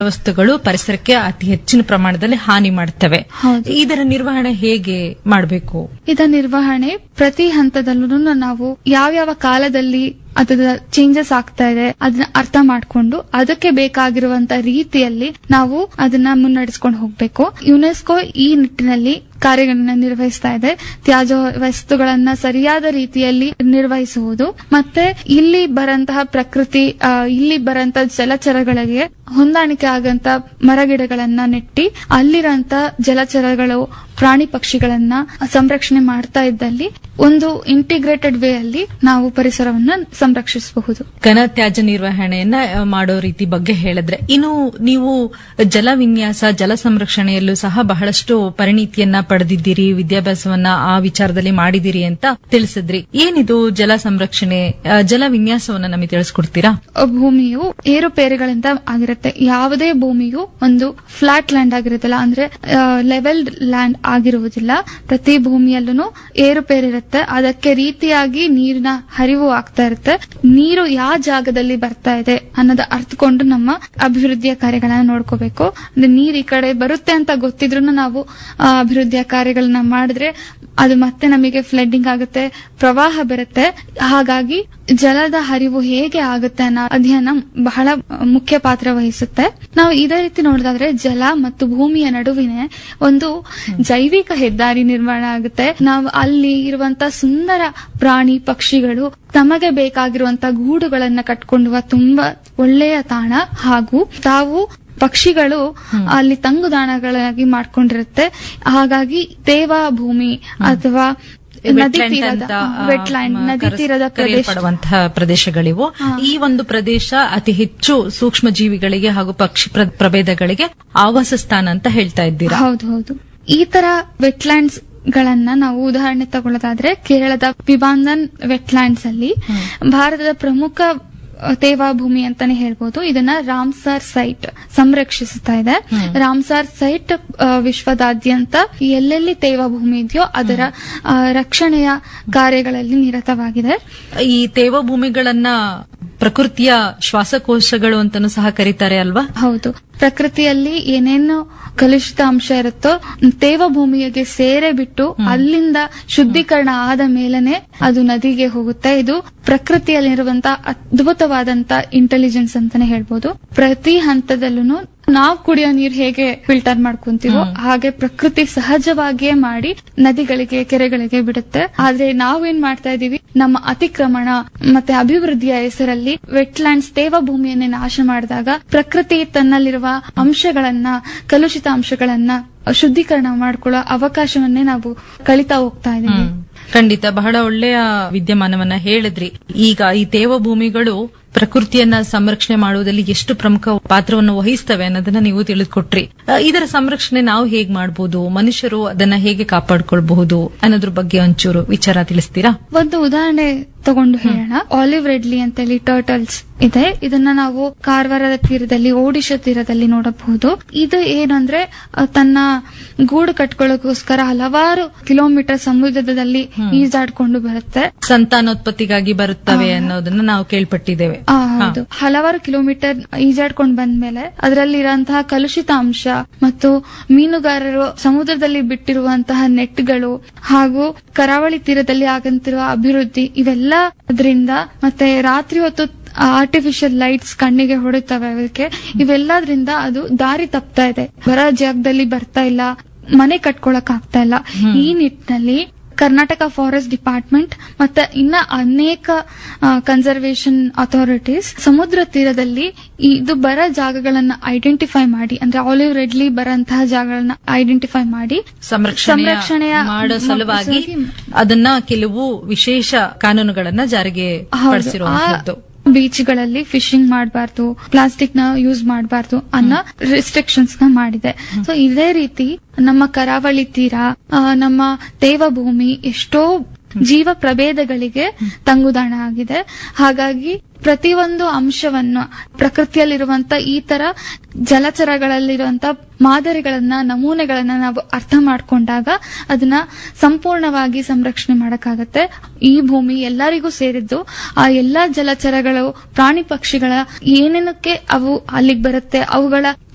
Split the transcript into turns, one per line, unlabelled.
ವಸ್ತುಗಳು ಪರಿಸರಕ್ಕೆ ಅತಿ ಹೆಚ್ಚಿನ ಪ್ರಮಾಣದಲ್ಲಿ ಹಾನಿ ಮಾಡ್ತವೆ
ಹೌದು.
ಇದರ ನಿರ್ವಹಣೆ ಹೇಗೆ ಮಾಡಬೇಕು
ಇದರ ನಿರ್ವಹಣೆ ಪ್ರತಿ ಹಂತದಲ್ಲೂ ನಾವು ಯಾವ್ಯಾವ ಕಾಲದಲ್ಲಿ ಅದರ ಚೇಂಜಸ್ ಆಗ್ತಾ ಇದೆ ಅದನ್ನ ಅರ್ಥ ಮಾಡ್ಕೊಂಡು ಅದಕ್ಕೆ ಬೇಕಾಗಿರುವಂತ ರೀತಿಯಲ್ಲಿ ನಾವು ಅದನ್ನ ಮುನ್ನಡೆಸ್ಕೊಂಡು ಹೋಗ್ಬೇಕು ಯುನೆಸ್ಕೋ ಈ ನಿಟ್ಟಿನಲ್ಲಿ ಕಾರ್ಯಗಳನ್ನ ನಿರ್ವಹಿಸ್ತಾ ಇದೆ ತ್ಯಾಜ್ಯ ವಸ್ತುಗಳನ್ನ ಸರಿಯಾದ ರೀತಿಯಲ್ಲಿ ನಿರ್ವಹಿಸುವುದು ಮತ್ತೆ ಇಲ್ಲಿ ಬರಂತಹ ಪ್ರಕೃತಿ ಆ, ಇಲ್ಲಿ ಬರಂತ ಜಲಚರಗಳಿಗೆ ಹೊಂದಾಣಿಕೆ ಆಗಂತ ಮರಗಿಡಗಳನ್ನ ನೆಟ್ಟಿ ಅಲ್ಲಿರಂತ ಜಲಚರಗಳು ಪ್ರಾಣಿ ಪಕ್ಷಿಗಳನ್ನ ಸಂರಕ್ಷಣೆ ಮಾಡ್ತಾ ಇದ್ದಲ್ಲಿ ಒಂದು ಇಂಟಿಗ್ರೇಟೆಡ್ ವೇ ಅಲ್ಲಿ ನಾವು ಪರಿಸರವನ್ನ ಸಂರಕ್ಷಿಸಬಹುದು
ಘನ ತ್ಯಾಜ್ಯ ನಿರ್ವಹಣೆಯನ್ನ ಆ, ಮಾಡೋ ರೀತಿ ಬಗ್ಗೆ ಹೇಳಿದ್ರೆ ಇನ್ನು ನೀವು ಜಲ ವಿನ್ಯಾಸ ಜಲ ಸಂರಕ್ಷಣೆಯಲ್ಲೂ ಸಹ ಬಹಳಷ್ಟು ಪರಿಣಿತಿಯನ್ನ ಪಡೆದಿದ್ದೀರಿ ವಿದ್ಯಾಭ್ಯಾಸವನ್ನ ಆ ವಿಚಾರದಲ್ಲಿ ಮಾಡಿದಿರಿ ಅಂತ ತಿಳಿಸಿದ್ರಿ ಏನಿದು ಜಲ ಸಂರಕ್ಷಣೆ ಆ, ಜಲ ವಿನ್ಯಾಸವನ್ನ ನಮಗೆ ತಿಳಿಸ್ಕೊಡ್ತೀರಾ
ಭೂಮಿಯು ಏರುಪೇರುಗಳಿಂದ ಆಗಿರುತ್ತೆ ಯಾವುದೇ ಭೂಮಿಯು ಒಂದು ಫ್ಲಾಟ್ ಲ್ಯಾಂಡ್ ಆಗಿರುತ್ತಲ್ಲ ಅಂದ್ರೆ ಲೆವೆಲ್ ಲ್ಯಾಂಡ್ ಆಗಿರುವುದಿಲ್ಲ ಪ್ರತಿ ಭೂಮಿಯಲ್ಲೂ ಏರುಪೇರಿರುತ್ತೆ ಅದಕ್ಕೆ ರೀತಿಯಾಗಿ ನೀರಿನ ಹರಿವು ಆಗ್ತಾ ಇರುತ್ತೆ ನೀರು ಯಾವ ಜಾಗದಲ್ಲಿ ಬರ್ತಾ ಇದೆ ಅನ್ನೋದ ಅರ್ಥಕೊಂಡು ನಮ್ಮ ಅಭಿವೃದ್ಧಿಯ ಕಾರ್ಯಗಳನ್ನ ನೋಡ್ಕೋಬೇಕು ಅಂದ್ರೆ ನೀರ್ ಈ ಕಡೆ ಬರುತ್ತೆ ಅಂತ ಗೊತ್ತಿದ್ರು ನಾವು ಆ, ಅಭಿವೃದ್ಧಿಯ ಕಾರ್ಯಗಳನ್ನ ಮಾಡಿದ್ರೆ ಅದು ಮತ್ತೆ ನಮಗೆ ಫ್ಲಡ್ಡಿಂಗ್ ಆಗುತ್ತೆ ಪ್ರವಾಹ ಬರುತ್ತೆ ಹಾಗಾಗಿ ಜಲದ ಹರಿವು ಹೇಗೆ ಆಗುತ್ತೆ ಅನ್ನೋ ಅಧ್ಯಯನ ಬಹಳ ಮುಖ್ಯ ಪಾತ್ರ ವಹಿಸುತ್ತೆ ನಾವು ಇದೇ ರೀತಿ ನೋಡಿದಾದ್ರೆ ಜಲ ಮತ್ತು ಭೂಮಿಯ ನಡುವಿನ ಒಂದು ಜೈವಿಕ ಹೆದ್ದಾರಿ ನಿರ್ಮಾಣ ಆಗುತ್ತೆ ನಾವು ಅಲ್ಲಿ ಇರುವಂತ ಸುಂದರ ಪ್ರಾಣಿ ಪಕ್ಷಿಗಳು ತಮಗೆ ಬೇಕಾಗಿರುವಂತ ಗೂಡುಗಳನ್ನ ಕಟ್ಕೊಂಡುವ ತುಂಬಾ ಒಳ್ಳೆಯ ತಾಣ ಹಾಗೂ ತಾವು ಪಕ್ಷಿಗಳು ಅಲ್ಲಿ ತಂಗುದಾಣಗಳಾಗಿ ಮಾಡ್ಕೊಂಡಿರುತ್ತೆ ಹಾಗಾಗಿ ತೇವಾ ಭೂಮಿ ಅಥವಾ ನದಿ
Wetland
ತೀರದ
ಅಂತ, ಆ,
ವೆಟ್ಲ್ಯಾಂಡ್
ಮ-
ನದಿ
ಕರೆಸ್-
ತೀರದ ಪ್ರದೇಶ
ಕರೆಯಲ್ಪಡುವಂತಹ ಪ್ರದೇಶಗಳಿವು ಈ ಒಂದು ಪ್ರದೇಶ ಅತಿ ಹೆಚ್ಚು ಸೂಕ್ಷ್ಮ ಜೀವಿಗಳಿಗೆ ಹಾಗೂ ಪಕ್ಷಿ ಪ್ರ- ಪ್ರಭೇದಗಳಿಗೆ ಆವಾಸ ಸ್ಥಾನ ಅಂತ ಹೇಳ್ತಾ ಇದ್ದೀರಾ
ಹೌದು ಹೌದು ಈ ತರ ವೆಟ್ಲ್ಯಾಂಡ್ಸ್ ಗಳನ್ನ ನಾವು ಉದಾಹರಣೆ ತಗೊಳ್ಳೋದಾದ್ರೆ ಕೇರಳದ ಪಿಬಾಂದನ್ ವೆಟ್ಲ್ಯಾಂಡ್ಸ್ ಅಲ್ಲಿ ಭಾರತದ ಪ್ರಮುಖ ಅ, ತೇವಾ ಭೂಮಿ ಅಂತಾನೆ ಹೇಳ್ಬೋದು ಇದನ್ನ ರಾಮ್ಸಾರ್ ಸೈಟ್ ಸಂರಕ್ಷಿಸುತ್ತಾ ಇದೆ ರಾಮ್ಸಾರ್ ಸೈಟ್ ಅ, ವಿಶ್ವದಾದ್ಯಂತ ಎಲ್ಲೆಲ್ಲಿ ತೇವಾ ಭೂಮಿ ಇದೆಯೋ ಅದರ ಅ, ರಕ್ಷಣೆಯ ಕಾರ್ಯಗಳಲ್ಲಿ ನಿರತವಾಗಿದೆ
ಈ ತೇವ ಭೂಮಿಗಳನ್ನ ಪ್ರಕೃತಿಯ ಶ್ವಾಸಕೋಶಗಳು ಅಂತಾನೂ ಸಹ ಕರೀತಾರೆ ಅಲ್ವಾ
ಹೌದು ಪ್ರಕೃತಿಯಲ್ಲಿ ಏನೇನು ಕಲುಷಿತ ಅಂಶ ಇರುತ್ತೋ ತೇವ ಭೂಮಿಗೆ ಸೇರೆ ಬಿಟ್ಟು ಅಲ್ಲಿಂದ ಶುದ್ಧೀಕರಣ ಆದ ಮೇಲನೆ ಅದು ನದಿಗೆ ಹೋಗುತ್ತೆ ಇದು ಪ್ರಕೃತಿಯಲ್ಲಿರುವಂತ ಅದ್ಭುತವಾದಂತ ಇಂಟೆಲಿಜೆನ್ಸ್ ಅಂತಾನೆ ಹೇಳ್ಬೋದು ಪ್ರತಿ ಹಂತದಲ್ಲೂ ನಾವು ಕುಡಿಯೋ ನೀರ್ ಹೇಗೆ ಫಿಲ್ಟರ್ ಮಾಡ್ಕೊಂತೀವೋ ಹಾಗೆ ಪ್ರಕೃತಿ ಸಹಜವಾಗಿಯೇ ಮಾಡಿ ನದಿಗಳಿಗೆ ಕೆರೆಗಳಿಗೆ ಬಿಡುತ್ತೆ ಆದ್ರೆ ನಾವೇನ್ ಮಾಡ್ತಾ ಇದೀವಿ ನಮ್ಮ ಅತಿಕ್ರಮಣ ಮತ್ತೆ ಅಭಿವೃದ್ಧಿಯ ಹೆಸರಲ್ಲಿ ವೆಟ್ಲ್ಯಾಂಡ್ಸ್ ತೇವ ಭೂಮಿಯನ್ನೇ ನಾಶ ಮಾಡಿದಾಗ ಪ್ರಕೃತಿ ತನ್ನಲ್ಲಿರುವ ಅಂಶಗಳನ್ನ ಕಲುಷಿತ ಅಂಶಗಳನ್ನ ಶುದ್ಧೀಕರಣ ಮಾಡ್ಕೊಳ್ಳೋ ಅವಕಾಶವನ್ನೇ ನಾವು ಕಳಿತಾ ಹೋಗ್ತಾ ಇದೀವಿ
ಹ್ಮ್. ಖಂಡಿತ ಬಹಳ ಒಳ್ಳೆಯ ವಿದ್ಯಮಾನವನ್ನ ಹೇಳಿದ್ರಿ ಈಗ ಈ ತೇವ ಭೂಮಿಗಳು ಪ್ರಕೃತಿಯನ್ನ ಸಂರಕ್ಷಣೆ ಮಾಡುವುದರಲ್ಲಿ ಎಷ್ಟು ಪ್ರಮುಖ ಪಾತ್ರವನ್ನು ವಹಿಸ್ತವೆ ಅನ್ನೋದನ್ನ ನೀವು ತಿಳಿದುಕೊಟ್ರಿ ಆ, ಇದರ ಸಂರಕ್ಷಣೆ ನಾವು ಹೇಗ್ ಮಾಡಬಹುದು ಮನುಷ್ಯರು ಅದನ್ನ ಹೇಗೆ ಕಾಪಾಡ್ಕೊಳ್ಬಹುದು ಅನ್ನೋದ್ರ ಬಗ್ಗೆ ಒಂಚೂರು ವಿಚಾರ ತಿಳಿಸ್ತೀರಾ
ಒಂದು ಉದಾಹರಣೆ ತಗೊಂಡು ಹೇಳೋಣ ಆಲಿವ್ ರೆಡ್ಲಿ ಅಂತೇಳಿ ಟರ್ಟಲ್ಸ್ ಇದೆ ಇದನ್ನ ನಾವು ಕಾರವಾರದ ತೀರದಲ್ಲಿ ಒಡಿಶಾ ತೀರದಲ್ಲಿ ನೋಡಬಹುದು ಇದು ಏನಂದ್ರೆ ಆ, ತನ್ನ ಗೂಡು ಕಟ್ಕೊಳ್ಳೋಕೋಸ್ಕರ ಹಲವಾರು ಕಿಲೋಮೀಟರ್ ಸಮುದ್ರದಲ್ಲಿ ಈಜಾಡ್ಕೊಂಡು ಬರುತ್ತೆ
ಸಂತಾನೋತ್ಪತ್ತಿಗಾಗಿ ಬರುತ್ತವೆ ಅನ್ನೋದನ್ನ ನಾವು ಕೇಳ್ಪಟ್ಟಿದ್ದೇವೆ
ಆ, ಹೌದು ಹಲವಾರು ಕಿಲೋಮೀಟರ್ ಈಜಾಡ್ಕೊಂಡು ಬಂದ್ಮೇಲೆ ಅದರಲ್ಲಿರುವಂತಹ ಕಲುಷಿತ ಅಂಶ ಮತ್ತು ಮೀನುಗಾರರು ಸಮುದ್ರದಲ್ಲಿ ಬಿಟ್ಟಿರುವಂತಹ ನೆಟ್ಗಳು ಹಾಗೂ ಕರಾವಳಿ ತೀರದಲ್ಲಿ ಆಗಂತಿರುವ ಅಭಿವೃದ್ಧಿ ಇವೆಲ್ಲ ಅದರಿಂದ ಮತ್ತೆ ರಾತ್ರಿ ಹೊತ್ತು ಆರ್ಟಿಫಿಷಿಯಲ್ ಲೈಟ್ಸ್ ಕಣ್ಣಿಗೆ ಹೊಡಿತವೆ ಅದಕ್ಕೆ ಇವೆಲ್ಲದ್ರಿಂದ ಅದು ದಾರಿ ತಪ್ತಾ ಇದೆ ಬರ ಜಾಗದಲ್ಲಿ ಬರ್ತಾ ಇಲ್ಲ ಮನೆ ಕಟ್ಕೊಳಕ್ ಆಗ್ತಾ ಇಲ್ಲ ಈ ನಿಟ್ಟಿನಲ್ಲಿ ಕರ್ನಾಟಕ ಫಾರೆಸ್ಟ್ ಡಿಪಾರ್ಟ್ಮೆಂಟ್ ಮತ್ತೆ ಇನ್ನ ಅನೇಕ ಕನ್ಸರ್ವೇಷನ್ ಅಥಾರಿಟೀಸ್ ಸಮುದ್ರ ತೀರದಲ್ಲಿ ಇದು ಬರ ಜಾಗಗಳನ್ನ ಐಡೆಂಟಿಫೈ ಮಾಡಿ ಅಂದ್ರೆ ಆಲಿವ್ ರೆಡ್ಲಿ ಬರಂತಹ ಜಾಗಗಳನ್ನ ಐಡೆಂಟಿಫೈ ಮಾಡಿ
ಸಂರಕ್ಷಣೆಯ
ಸಂರಕ್ಷಣೆಯ
ಮಾಡೋ ಸಲುವಾಗಿ
ಸಲುವಾಗಿ
ಅದನ್ನ ಕೆಲವು ವಿಶೇಷ ಕಾನೂನುಗಳನ್ನ ಜಾರಿಗೆ
ಹೌದು.
ಪಡಿಸಿರುವಂತದ್ದು
ಆ ಬೀಚ್ಗಳಲ್ಲಿ ಫಿಶಿಂಗ್ ಮಾಡಬಾರ್ದು ಪ್ಲಾಸ್ಟಿಕ್ ನ ಯೂಸ್ ಮಾಡಬಾರ್ದು ಅನ್ನೋ ರಿಸ್ಟ್ರಿಕ್ಷನ್ಸ್ ನ ಮಾಡಿದೆ ಸೊ ಇದೇ ರೀತಿ ನಮ್ಮ ಕರಾವಳಿ ತೀರ ಆ, ನಮ್ಮ ತೇವಭೂಮಿ ಎಷ್ಟೋ ಜೀವ ಪ್ರಭೇದಗಳಿಗೆ ತಂಗುದಾಣ ಆಗಿದೆ ಹಾಗಾಗಿ ಪ್ರತಿಯೊಂದು ಅಂಶವನ್ನು ಪ್ರಕೃತಿಯಲ್ಲಿರುವಂತ ಈ ತರ ಜಲಚರಗಳಲ್ಲಿರುವಂತ ಮಾದರಿಗಳನ್ನ ನಮೂನೆಗಳನ್ನ ನಾವು ಅರ್ಥ ಮಾಡ್ಕೊಂಡಾಗ ಅದನ್ನ ಸಂಪೂರ್ಣವಾಗಿ ಸಂರಕ್ಷಣೆ ಮಾಡಕ್ಕಾಗತ್ತೆ ಈ ಭೂಮಿ ಎಲ್ಲರಿಗೂ ಸೇರಿದ್ದು ಆ ಎಲ್ಲಾ ಜಲಚರಗಳು ಪ್ರಾಣಿ ಪಕ್ಷಿಗಳ ಏನೇನಕ್ಕೆ ಅವು ಅಲ್ಲಿಗೆ ಬರುತ್ತೆ ಅವುಗಳ